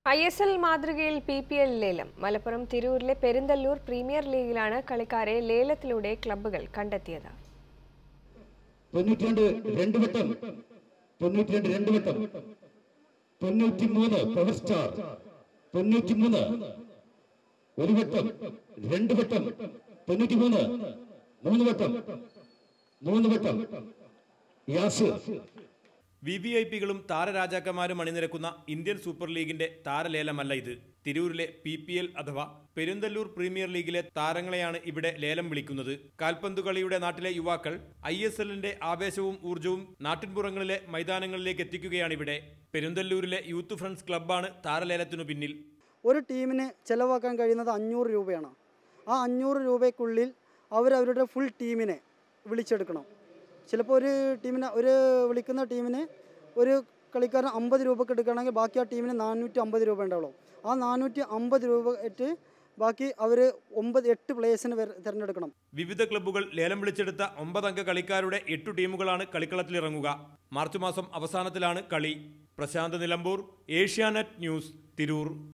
I S L മാതൃകയിൽ P P L ലേലം മലപ്പുറം തിരൂരിലെ പെരിന്തല്ലൂർ പ്രീമിയർ ലീഗിലാണ് കളിക്കാരെ ലേലത്തിലൂടെ ക്ലബ്ബുകൾ കണ്ടെത്തിയത് തൊണ്ണൂറ്റിരണ്ട് രണ്ട് വട്ടം തൊണ്ണൂറ്റിരണ്ട് രണ്ട് വട്ടം തൊണ്ണൂറ്റി മൂന്ന് പവർ സ്റ്റാർ തൊണ്ണൂറ്റി മൂന്ന് ഒരു വട്ടം രണ്ട് വട്ടം തൊണ്ണൂറ്റി മൂന്ന് മൂന്ന് വട്ടം മൂന്ന് വട്ടം യാസ് വി വി ഐ പികളും താരരാജാക്കന്മാരും അണിനിരക്കുന്ന ഇന്ത്യൻ സൂപ്പർ ലീഗിന്റെ താരലേലമല്ല ഇത് തിരൂരിലെ പി പി എൽ അഥവാ പെരുന്തല്ലൂർ പ്രീമിയർ ലീഗിലെ താരങ്ങളെയാണ് ഇവിടെ ലേലം വിളിക്കുന്നത് കാൽപന്തു കളിയുടെ നാട്ടിലെ യുവാക്കൾ ഐ എസ് എല്ലിന്റെ ആവേശവും ഊർജവും നാട്ടിൻപുറങ്ങളിലെ മൈതാനങ്ങളിലേക്ക് എത്തിക്കുകയാണ് ഇവിടെ പെരുന്തല്ലൂരിലെ യൂത്ത് ഫ്രണ്ട്സ് ക്ലബ്ബാണ് താരലേലത്തിനു പിന്നിൽ ഒരു ടീമിന് ചിലവാക്കാൻ കഴിയുന്നത് അഞ്ഞൂറ് രൂപയാണ് ആ അഞ്ഞൂറ് രൂപയ്ക്കുള്ളിൽ അവരവരുടെ ഫുൾ ടീമിനെ വിളിച്ചെടുക്കണം ചിലപ്പോൾ ഒരു ടീമിനെ ഒരു വിളിക്കുന്ന ടീമിന് ഒരു കളിക്കാരൻ അമ്പത് രൂപക്ക് എടുക്കുകയാണെങ്കിൽ ബാക്കി ആ ടീമിന് നാനൂറ്റി അമ്പത് രൂപ ഉണ്ടാവുള്ളൂ ആ നാനൂറ്റി അമ്പത് രൂപ ഇട്ട് ബാക്കി അവർ ഒമ്പത് എട്ട് പ്ലേയേഴ്സിനെ തിരഞ്ഞെടുക്കണം വിവിധ ക്ലബ്ബുകൾ ലേലം വിളിച്ചെടുത്ത ഒമ്പതംഗ കളിക്കാരുടെ എട്ടു ടീമുകളാണ് കളിക്കളത്തിലിറങ്ങുക മാർച്ച് മാസം അവസാനത്തിലാണ് കളി പ്രശാന്ത് നിലമ്പൂർ ഏഷ്യാനെറ്റ് ന്യൂസ് തിരൂർ